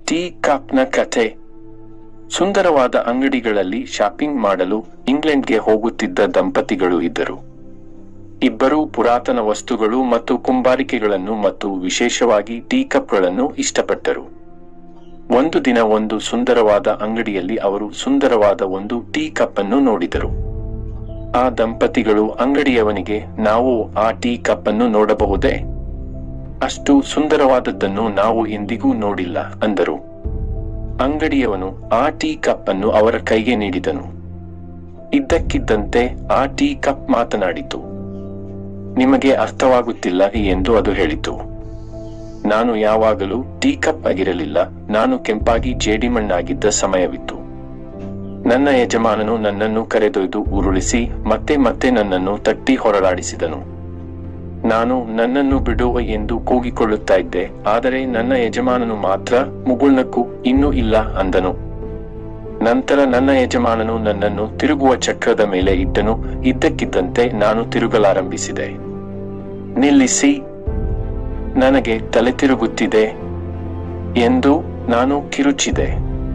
tea ಕಪ್ನ ಕಥೆ ಸುಂದರವಾದ ಅಂಗಡಿಗಳಲ್ಲಿ ಶಾಪಿಂಗ್ ಮಾಡಲು ಇಂಗ್ಲೆಂಡ್ಗೆ ಹೋಗುತ್ತಿದ್ದ ದಂಪತಿಗಳು ಇದ್ದರು ಇಬ್ಬರೂ ಪುರಾತನ ವಸ್ತುಗಳು ಮತ್ತು ಕುಂಬಾರಿಕೆಗಳನ್ನು ಮತ್ತು ವಿಶೇಷವಾಗಿ ಟೀ ಕಪ್ಗಳನ್ನು ಇಷ್ಟಪಟ್ಟರು ಒಂದು ದಿನ ಒಂದು ಸುಂದರವಾದ ಅಂಗಡಿಯಲ್ಲಿ ಅವರು ಸುಂದರವಾದ ಒಂದು ಟೀ ಕಪ್ ಅನ್ನು ನೋಡಿದರು ಆ ದಂಪತಿಗಳು ಅಂಗಡಿಯವನಿಗೆ ನಾವು ಆ ಟೀ ಕಪ್ ಅನ್ನು ನೋಡಬಹುದೇ ಅಷ್ಟು ಸುಂದರವಾದದ್ದನ್ನು ನಾವು ಎಂದಿಗೂ ನೋಡಿಲ್ಲ ಅಂದರು ಅಂಗಡಿಯವನು ಆ ಟೀ ಕಪ್ ಅನ್ನು ಅವರ ಕೈಗೆ ನೀಡಿದನು ಇದ್ದಕ್ಕಿದ್ದಂತೆ ಆ ಟೀ ಕಪ್ ಮಾತನಾಡಿತು ನಿಮಗೆ ಅರ್ಥವಾಗುತ್ತಿಲ್ಲ ಎಂದು ಅದು ಹೇಳಿತು ನಾನು ಯಾವಾಗಲೂ ಟೀ ಕಪ್ ಆಗಿರಲಿಲ್ಲ ನಾನು ಕೆಂಪಾಗಿ ಜೇಡಿಮಣ್ಣಾಗಿದ್ದ ಸಮಯವಿತ್ತು ನನ್ನ ಯಜಮಾನನು ನನ್ನನ್ನು ಕರೆದೊಯ್ದು ಉರುಳಿಸಿ ಮತ್ತೆ ಮತ್ತೆ ನನ್ನನ್ನು ತಟ್ಟಿ ಹೊರಳಾಡಿಸಿದನು ನಾನು ನನ್ನನ್ನು ಬಿಡುವ ಎಂದು ಕೂಗಿಕೊಳ್ಳುತ್ತಾ ಇದ್ದೆ ಆದರೆ ನನ್ನ ಯಜಮಾನನು ಮಾತ್ರ ಮುಗುಳ್ನಕ್ಕೂ ಇನ್ನೂ ಇಲ್ಲ ಅಂದನು ನಂತರ ನನ್ನ ಯಜಮಾನನು ನನ್ನನ್ನು ತಿರುಗುವ ಚಕ್ರದ ಮೇಲೆ ಇಟ್ಟನು ಇದ್ದಕ್ಕಿದ್ದಂತೆ ನಾನು ತಿರುಗಲಾರಂಭಿಸಿದೆ ನಿಲ್ಲಿಸಿ ನನಗೆ ತಲೆ ತಿರುಗುತ್ತಿದೆ ಎಂದು ನಾನು ಕಿರುಚಿದೆ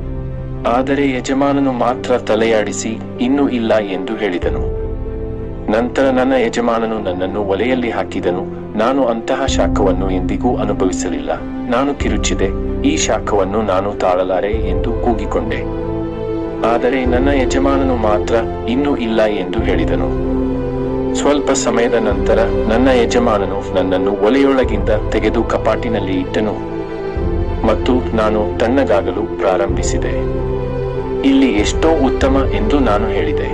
ಆದರೆ ಯಜಮಾನನು ಮಾತ್ರ ತಲೆಯಾಡಿಸಿ ಇನ್ನೂ ಇಲ್ಲ ಎಂದು ಹೇಳಿದನು ನಂತರ ನನ್ನ ಯಜಮಾನನು ನನ್ನನ್ನು ಒಲೆಯಲ್ಲಿ ಹಾಕಿದನು ನಾನು ಅಂತಹ ಶಾಖವನ್ನು ಎಂದಿಗೂ ಅನುಭವಿಸಲಿಲ್ಲ ನಾನು ಕಿರುಚಿದೆ ಈ ಶಾಖವನ್ನು ನಾನು ತಾಳಲಾರೆ ಎಂದು ಕೂಗಿಕೊಂಡೆ ಆದರೆ ನನ್ನ ಯಜಮಾನನು ಮಾತ್ರ ಇನ್ನೂ ಇಲ್ಲ ಎಂದು ಹೇಳಿದನು ಸ್ವಲ್ಪ ಸಮಯದ ನಂತರ ನನ್ನ ಯಜಮಾನನು ನನ್ನನ್ನು ಒಲೆಯೊಳಗಿಂದ ತೆಗೆದು ಕಪಾಟಿನಲ್ಲಿ ಇಟ್ಟನು ಮತ್ತು ನಾನು ತಣ್ಣಗಾಗಲು ಪ್ರಾರಂಭಿಸಿದೆ ಇಲ್ಲಿ ಎಷ್ಟೋ ಉತ್ತಮ ಎಂದು ನಾನು ಹೇಳಿದೆ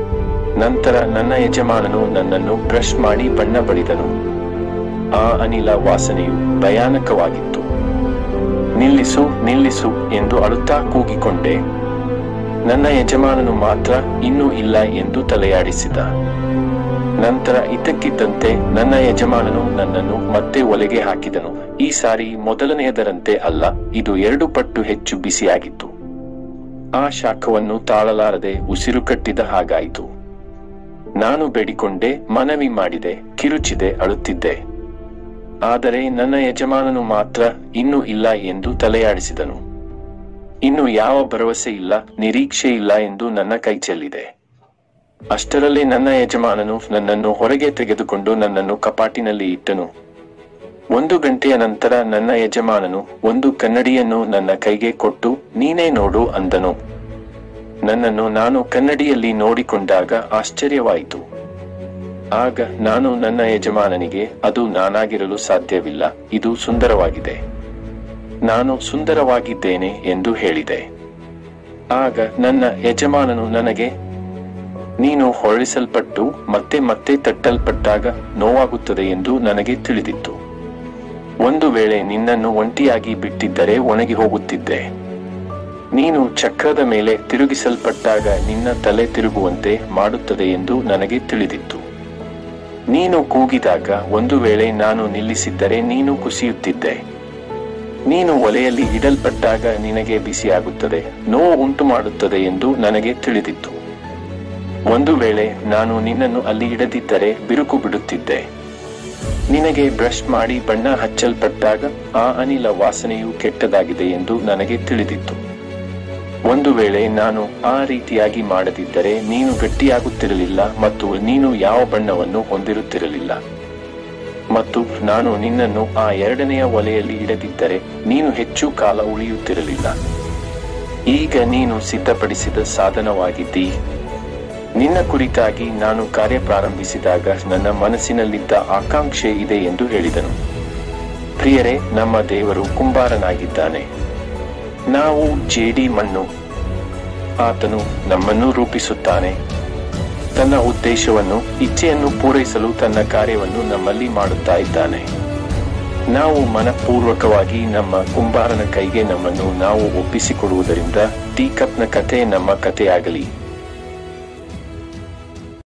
ನಂತರ ನನ್ನ ಯಜಮಾನನು ನನ್ನನ್ನು ಬ್ರಷ್ ಮಾಡಿ ಬಣ್ಣ ಬಳಿದನು ಆ ಅನಿಲ ವಾಸನೆಯು ಭಯಾನಕವಾಗಿತ್ತು ನಿಲ್ಲಿಸು ನಿಲ್ಲಿಸು ಎಂದು ಅಳುತ್ತಾ ಕೂಗಿಕೊಂಡೆ ನನ್ನ ಯಜಮಾನನು ಮಾತ್ರ ಇನ್ನೂ ಇಲ್ಲ ಎಂದು ತಲೆಯಾಡಿಸಿದ ನಂತರ ಇದ್ದಕ್ಕಿದ್ದಂತೆ ನನ್ನ ಯಜಮಾನನು ನನ್ನನ್ನು ಮತ್ತೆ ಒಲೆಗೆ ಹಾಕಿದನು ಈ ಸಾರಿ ಮೊದಲನೆಯದರಂತೆ ಅಲ್ಲ ಇದು ಎರಡು ಪಟ್ಟು ಹೆಚ್ಚು ಬಿಸಿಯಾಗಿತ್ತು ಆ ಶಾಖವನ್ನು ತಾಳಲಾರದೆ ಉಸಿರು ಕಟ್ಟಿದ ಹಾಗಾಯಿತು ನಾನು ಬೇಡಿಕೊಂಡೆ ಮನವಿ ಮಾಡಿದೆ ಕಿರುಚಿದೆ ಅಳುತ್ತಿದ್ದೆ ಆದರೆ ನನ್ನ ಯಜಮಾನನು ಮಾತ್ರ ಇನ್ನೂ ಇಲ್ಲ ಎಂದು ತಲೆಯಾಡಿಸಿದನು ಇನ್ನು ಯಾವ ಭರವಸೆ ಇಲ್ಲ ನಿರೀಕ್ಷೆ ಇಲ್ಲ ಎಂದು ನನ್ನ ಕೈ ಚೆಲ್ಲಿದೆ ಅಷ್ಟರಲ್ಲಿ ನನ್ನ ಯಜಮಾನನು ನನ್ನನ್ನು ಹೊರಗೆ ತೆಗೆದುಕೊಂಡು ನನ್ನನ್ನು ಕಪಾಟಿನಲ್ಲಿ ಇಟ್ಟನು ಒಂದು ಗಂಟೆಯ ನಂತರ ನನ್ನ ಯಜಮಾನನು ಒಂದು ಕನ್ನಡಿಯನ್ನು ನನ್ನ ಕೈಗೆ ಕೊಟ್ಟು ನೀನೇ ನೋಡು ಅಂದನು ನನ್ನನ್ನು ನಾನು ಕನ್ನಡಿಯಲ್ಲಿ ನೋಡಿಕೊಂಡಾಗ ಆಶ್ಚರ್ಯವಾಯಿತು ಆಗ ನಾನು ನನ್ನ ಯಜಮಾನನಿಗೆ ಅದು ನಾನಾಗಿರಲು ಸಾಧ್ಯವಿಲ್ಲ ಇದು ಸುಂದರವಾಗಿದೆ ನಾನು ಸುಂದರವಾಗಿದ್ದೇನೆ ಎಂದು ಹೇಳಿದೆ ಆಗ ನನ್ನ ಯಜಮಾನನು ನನಗೆ ನೀನು ಹೊರಳಿಸಲ್ಪಟ್ಟು ಮತ್ತೆ ಮತ್ತೆ ತಟ್ಟಲ್ಪಟ್ಟಾಗ ನೋವಾಗುತ್ತದೆ ಎಂದು ನನಗೆ ತಿಳಿದಿತ್ತು ಒಂದು ವೇಳೆ ನಿನ್ನನ್ನು ಒಂಟಿಯಾಗಿ ಬಿಟ್ಟಿದ್ದರೆ ಒಣಗಿ ಹೋಗುತ್ತಿದ್ದೆ ನೀನು ಚಕ್ರದ ಮೇಲೆ ತಿರುಗಿಸಲ್ಪಟ್ಟಾಗ ನಿನ್ನ ತಲೆ ತಿರುಗುವಂತೆ ಮಾಡುತ್ತದೆ ಎಂದು ನನಗೆ ತಿಳಿದಿತ್ತು ನೀನು ಕೂಗಿದಾಗ ಒಂದು ವೇಳೆ ನಾನು ನಿಲ್ಲಿಸಿದ್ದರೆ ನೀನು ಕುಸಿಯುತ್ತಿದ್ದೆ ನೀನು ಒಲೆಯಲ್ಲಿ ಇಡಲ್ಪಟ್ಟಾಗ ನಿನಗೆ ಬಿಸಿಯಾಗುತ್ತದೆ ನೋವು ಉಂಟು ಮಾಡುತ್ತದೆ ಎಂದು ನನಗೆ ತಿಳಿದಿತ್ತು ಒಂದು ವೇಳೆ ನಾನು ನಿನ್ನನ್ನು ಅಲ್ಲಿ ಇಡದಿದ್ದರೆ ಬಿರುಕು ಬಿಡುತ್ತಿದ್ದೆ ನಿನಗೆ ಬ್ರಷ್ ಮಾಡಿ ಬಣ್ಣ ಹಚ್ಚಲ್ಪಟ್ಟಾಗ ಆ ಅನಿಲ ವಾಸನೆಯು ಕೆಟ್ಟದಾಗಿದೆ ಎಂದು ನನಗೆ ತಿಳಿದಿತ್ತು ಒಂದು ವೇಳೆ ನಾನು ಆ ರೀತಿಯಾಗಿ ಮಾಡದಿದ್ದರೆ ನೀನು ಗಟ್ಟಿಯಾಗುತ್ತಿರಲಿಲ್ಲ ಮತ್ತು ನೀನು ಯಾವ ಬಣ್ಣವನ್ನು ಹೊಂದಿರುತ್ತಿರಲಿಲ್ಲ ಮತ್ತು ನಾನು ನಿನ್ನನ್ನು ಆ ಎರಡನೆಯ ಒಲೆಯಲ್ಲಿ ಇಡದಿದ್ದರೆ ನೀನು ಹೆಚ್ಚು ಕಾಲ ಉಳಿಯುತ್ತಿರಲಿಲ್ಲ ಈಗ ನೀನು ಸಿದ್ಧಪಡಿಸಿದ ಸಾಧನವಾಗಿದ್ದೀ ನಿನ್ನ ಕುರಿತಾಗಿ ನಾನು ಕಾರ್ಯ ಪ್ರಾರಂಭಿಸಿದಾಗ ನನ್ನ ಮನಸ್ಸಿನಲ್ಲಿದ್ದ ಆಕಾಂಕ್ಷೆ ಇದೆ ಎಂದು ಹೇಳಿದನು ಪ್ರಿಯರೇ ನಮ್ಮ ದೇವರು ಕುಂಬಾರನಾಗಿದ್ದಾನೆ ನಾವು ಜೇಡಿ ಮಣ್ಣು ಆತನು ನಮ್ಮನ್ನು ರೂಪಿಸುತ್ತಾನೆ ತನ್ನ ಉದ್ದೇಶವನ್ನು ಇಚ್ಛೆಯನ್ನು ಪೂರೈಸಲು ತನ್ನ ಕಾರ್ಯವನ್ನು ನಮ್ಮಲ್ಲಿ ಮಾಡುತ್ತಾ ಇದ್ದಾನೆ ನಾವು ಮನಪೂರ್ವಕವಾಗಿ ನಮ್ಮ ಕುಂಬಾರನ ಕೈಗೆ ನಮ್ಮನ್ನು ನಾವು ಒಪ್ಪಿಸಿಕೊಡುವುದರಿಂದ ಟೀ ಕಪ್ನ ಕಥೆ ನಮ್ಮ ಕಥೆಯಾಗಲಿ